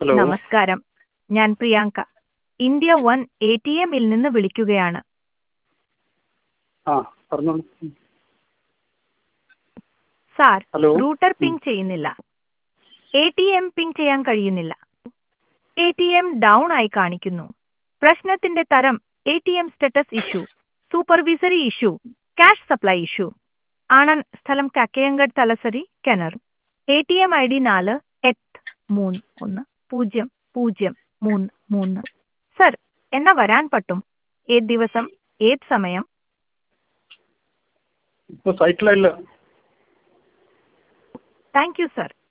Hello നമസ്കാരം ഞാൻ Priyanka India one A T എമ്മിൽ നിന്ന് വിളിക്കുകയാണ് ആ പറഞ്ഞോളൂ ഉം. സാർ ഹലോ റൂട്ടർ പിങ് ചെയ്യുന്നില്ല എ ടി എം പിങ് ചെയ്യാൻ കഴിയുന്നില്ല എ ടി എം ഡൗൺ ആയി കാണിക്കുന്നു പ്രശ്നത്തിന്റെ തരം A T M status issue supervisory issue cash supply issue ആണൻ സ്ഥലം കക്കയങ്കഡ് തലസരി കെനർ A T M I D നാല് എട്ട് മൂന്ന് ഒന്ന് പൂജ്യം പൂജ്യം മൂന്ന് മൂന്ന് സർ എന്നാ വരാൻ പറ്റും ഏത് ദിവസം ഏത് സമയം ഇപ്പോൾ സൈറ്റിലല്ല താങ്ക് യു സർ